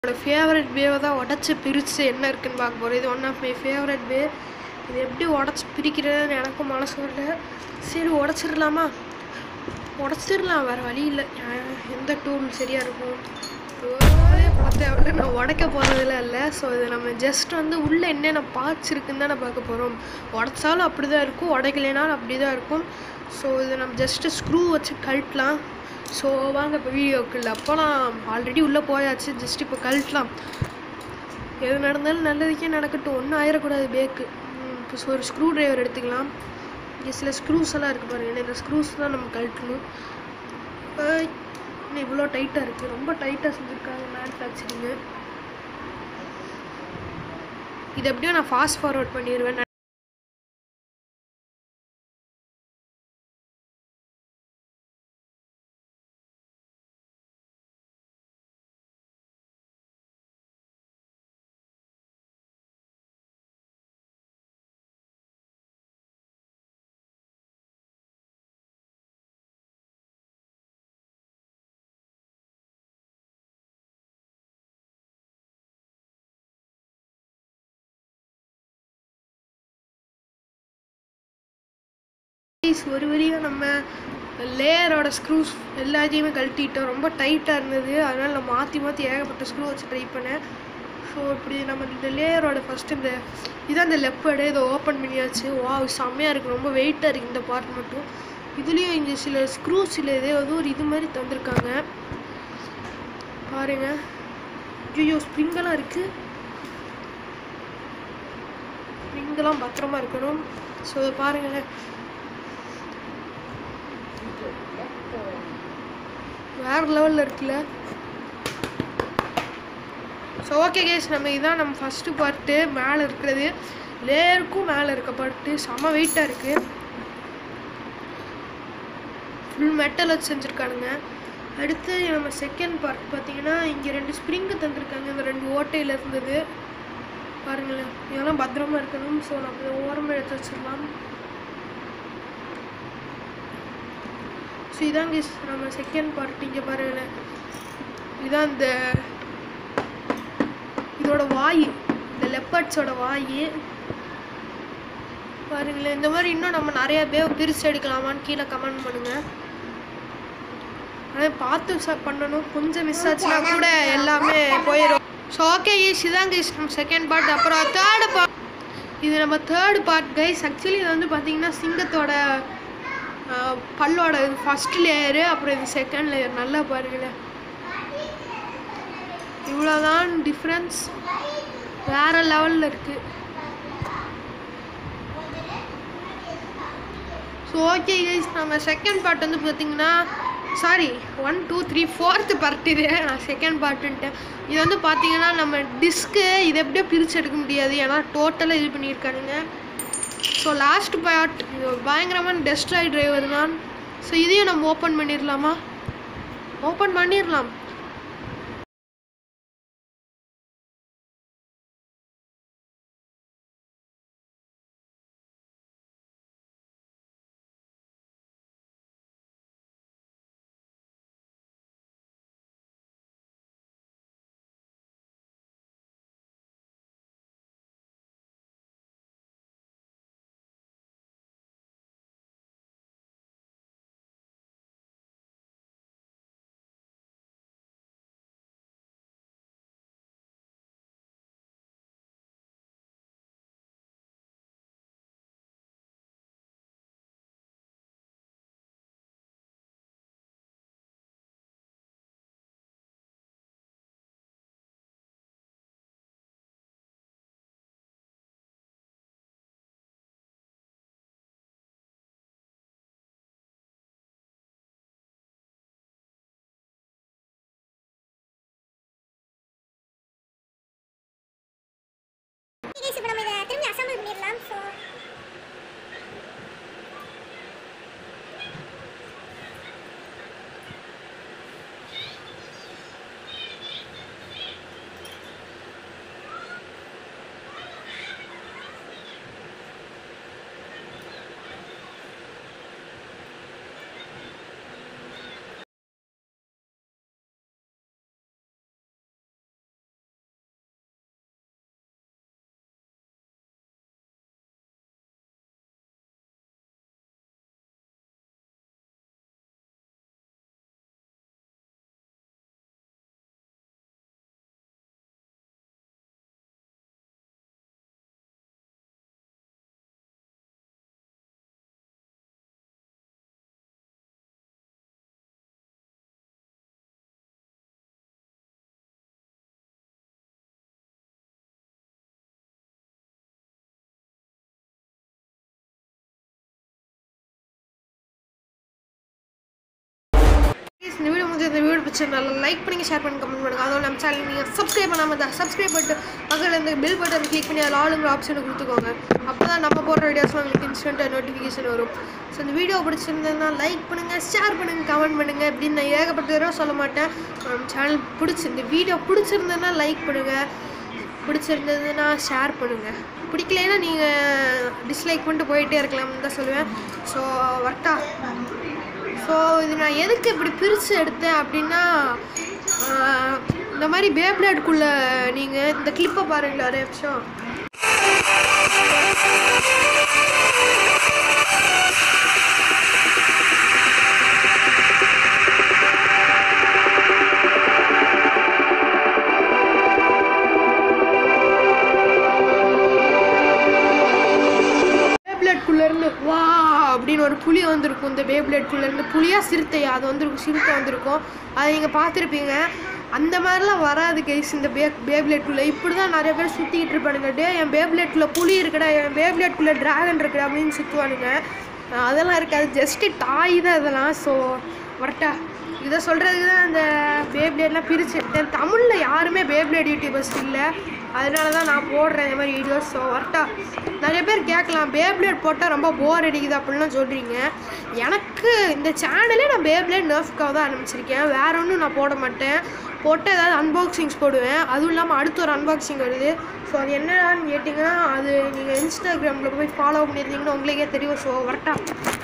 என்னோட ஃபேவரட் வேவை தான் உடச்சி பிரித்து என்ன இருக்குன்னு பார்க்க போகிறோம் இது one of my favourite way இது எப்படி உடச்சி பிரிக்கிறதுன்னு எனக்கும் மனசு வரல சரி உடச்சிடலாமா உடச்சிடலாம் வேறு வழி இல்லை அஹ் எந்த டூல் சரியாக இருக்கும் ஒரே படத்தை விட நான் உடைக்க போகிறதுல இல்லை ஸோ இது நம்ம ஜஸ்ட் வந்து உள்ளே என்னென்ன பார்ட்ஸ் இருக்குன்னு தான் பார்க்க போகிறோம் உடச்சாலும் அப்படி தான் இருக்கும் உடைக்கலைனாலும் அப்படி தான் இருக்கும் ஸோ இதை நம்ம ஜஸ்ட்டு ஸ்க்ரூ வச்சு கழட்டலாம் ஸோ வாங்க இப்போ வீடியோக்குள்ள அப்போலாம் ஆல்ரெடி உள்ளே போயாச்சு ஜஸ்ட் இப்போ கழட்டலாம் எது நடந்தாலும் நல்லதுக்கே நடக்கட்டும் ஒன்றும் ஆயிடக்கூடாது பேக்கு இப்போ ஒரு ஸ்க்ரூ டிரைவர் எடுத்துக்கலாம் இங்கே சில ஸ்க்ரூஸ் எல்லாம் இருக்குது பாருங்க இந்த ஸ்க்ரூஸ் தான் நம்ம கழட்டணும் ஏய், இன்னும் இவ்வளோ டைட்டாக இருக்குது ரொம்ப டைட்டாக செஞ்சுருக்காங்க மேனுஃபேக்சரிங்கு இது எப்படியும் நான் ஃபாஸ்ட் ஃபார்வர்ட் பண்ணிடுவேன் Guys, ஒரு வழியாக நம்ம லேயரோட ஸ்க்ரூஸ் எல்லாத்தையுமே கழட்டிட்டோம் ரொம்ப டைட்டாக இருந்தது அதனால் நான் மாற்றி மாற்றி ஏகப்பட்ட ஸ்க்ரூ வச்சு ட்ரை பண்ணேன் ஸோ இப்படி நம்ம இந்த லேயரோட ஃபஸ்ட்டு இந்த இதான் இந்த லெப்பர்டு இதை ஓப்பன் பண்ணியாச்சு வா செம்மையாக இருக்குது ரொம்ப வெயிட்டாக இருக்குது இந்த பார்ட் மட்டும் இதுலேயும் இங்கே சில ஸ்க்ரூஸ் சில இதே வந்து ஒரு இது மாதிரி தந்திருக்காங்க பாருங்க ஐயோ ஸ்ப்ரிங்கெல்லாம் இருக்குது ஸ்ப்ரிங்கெல்லாம் பத்திரமா இருக்கணும் ஸோ பாருங்களேன் வேற லெவலில் இருக்குல்ல ஸோ ஓகே கேஸ் நம்ம இதான் நம்ம ஃபஸ்ட்டு பார்ட்டு மேலே இருக்கிறது லேயருக்கும் மேலே இருக்க பார்ட்டு செம வெயிட்டாக இருக்குது ஃபுல் மெட்டல் வச்சு செஞ்சுருக்கானுங்க அடுத்து நம்ம செகண்ட் பார்ட் பார்த்தீங்கன்னா இங்கே ரெண்டு ஸ்ப்ரிங்கு தந்திருக்காங்க இந்த ரெண்டு ஓட்டையில் இருந்தது பாருங்களேன் இதெல்லாம் பத்திரமா இருக்கணும் ஸோ நம்ம இதை ஓரமாக எடுத்து வச்சிடலாம் ஸோ இதாங்க guys நம்ம செகண்ட் பார்ட் இங்கே பாருங்களேன் இதான் இந்த இதோட வாய் இந்த லெப்பர்ட்ஸோட வாய் பாருங்களேன் இந்த மாதிரி இன்னும் நம்ம நிறைய பேர் பிரித்து எடுக்கலாமான்னு கீழே கமெண்ட் பண்ணுங்க ஆனால் பார்த்து ச பண்ணணும் கொஞ்சம் மிஸ் ஆச்சுன்னா கூட எல்லாமே போயிடும் ஸோ ஓகே கைஸ் இதான் கைஸ் நம்ம செகண்ட் பார்ட் அப்புறம் தேர்டு பார்ட் இது நம்ம தேர்டு பார்ட் கைஸ் ஆக்சுவலி இது வந்து பார்த்தீங்கன்னா சிங்கத்தோட ஆஹ், பல்லோட இது ஃபஸ்ட் லேயரு அப்புறம் இது செகண்ட் லேயர் நல்லா பாருங்களேன் இவ்வளோதான் டிஃப்ரென்ஸ் வேற லெவலில் இருக்குது ஸோ ஓகே கைஸ் நம்ம செகண்ட் பார்ட் வந்து பார்த்தீங்கன்னா sorry one two three fourth part இது நான் செகண்ட் பார்ட்டுன்ட்டேன் இது வந்து பார்த்தீங்கன்னா நம்ம டிஸ்க்கு இது எப்படியோ பிரித்து எடுக்க முடியாது ஏன்னா டோட்டலாக இது பண்ணியிருக்கானுங்க ஸோ லாஸ்ட் பார்ட் இது பயங்கரமான டெஸ்ட்ராய் டிரைவர் தான் ஸோ இதையும் நம்ம ஓப்பன் பண்ணிடலாமா ஓப்பன் பண்ணிடலாம் இந்த வீடியோ முடிஞ்ச இந்த வீடியோ பிடிச்சிருந்தா லைக் பண்ணி ஷேர் பண்ணி கமெண்ட் பண்ணுங்க அதோட நம்ம சேனல் நீங்கள் சப்ஸ்கிரைப் பண்ணாமல் இருந்தால் சப்ஸ்கிரைப் பண்ணிட்டு பக்கத்தில் இந்த பெல் பட்டன் கிளிக் பண்ணி அதில் ஆளுங்கிற ஆப்ஷனை கொடுத்துக்கோங்க அப்போ தான் நம்ம போடுற வீடியோஸ்லாம் உங்களுக்கு இன்ஸ்டன்ட்டாக நோட்டிஃபிகேஷன் வரும் ஸோ இந்த வீடியோ பிடிச்சிருந்ததுன்னா லைக் பண்ணுங்கள் ஷேர் பண்ணுங்கள் கமெண்ட் பண்ணுங்கள் இப்படின்னு நான் ஏகப்பட்ட தடவை சொல்ல மாட்டேன் நம்ம சேனல் பிடிச்சி இந்த வீடியோ பிடிச்சிருந்ததுன்னா லைக் பண்ணுங்கள் பிடிச்சிருந்ததுன்னா ஷேர் பண்ணுங்கள் பிடிக்கலைன்னா நீங்கள் டிஸ்லைக் பண்ணிட்டு போயிட்டே இருக்கலாம்னு தான் சொல்லுவேன் ஸோ வரட்டா ஸோ இது நான் எதுக்கு இப்படி பிரித்து எடுத்தேன் அப்படின்னா ஆஹ், இந்த மாதிரி பேப்லேட்குள்ளே நீங்கள் இந்த கிளிப்பை பாருங்களா ஒரு நிமிஷம் பேப்லேட்குள்ளேருந்து வா அப்படின்னு ஒரு புலி வந்திருக்கும் இந்த பேப்லேட்குள்ளேருந்து புலியா சிறுத்தையா அது வந்திருக்கும் சிறுத்தை வந்திருக்கும் அதை நீங்கள் பார்த்துருப்பீங்க அந்த மாதிரிலாம் வராது கைஸ் இந்த பே பேப்லேட்குள்ளே இப்படி தான் நிறைய பேர் சுற்றிக்கிட்டு இருப்பானுங்க டே என் பேப்லேட்குள்ளே புலி இருக்குடா என் பேப்லேட்குள்ளே டிராகன் இருக்குடா அப்படின்னு சுற்றுவானுங்க அஹ் அதெல்லாம் இருக்காது ஜஸ்ட்டு டாய் தான் இதெல்லாம் ஸோ வரட்டா இதை சொல்கிறதுக்கு தான் அந்த பேப்ளேட்லாம் பிரித்து எடுத்தேன் தமிழில் யாருமே பேப்ளேட் யூடியூபர்ஸ் இல்லை அதனால தான் நான் போடுறேன் இந்த மாதிரி வீடியோஸ் ஸோ வரட்டா நிறைய பேர் கேட்கலாம் பேப்ளேட் போட்டால் ரொம்ப போர் அடிக்குது அப்படின்லாம் சொல்கிறீங்க எனக்கு இந்த சேனலே நான் பேப்ளேட் நர்ஃப்காக தான் ஆரம்பிச்சிருக்கேன் வேற ஒன்றும் நான் போட மாட்டேன் போட்டு ஏதாவது அன்பாக்சிங்ஸ் போடுவேன் அதுவும் இல்லாமல் அடுத்து ஒரு அன்பாக்சிங் வருது ஸோ அது என்னன்னு கேட்டிங்கன்னா அது நீங்கள் இன்ஸ்டாகிராமில் போய் ஃபாலோ பண்ணியிருந்தீங்கன்னா உங்களுக்கே தெரியும் ஸோ வரட்டா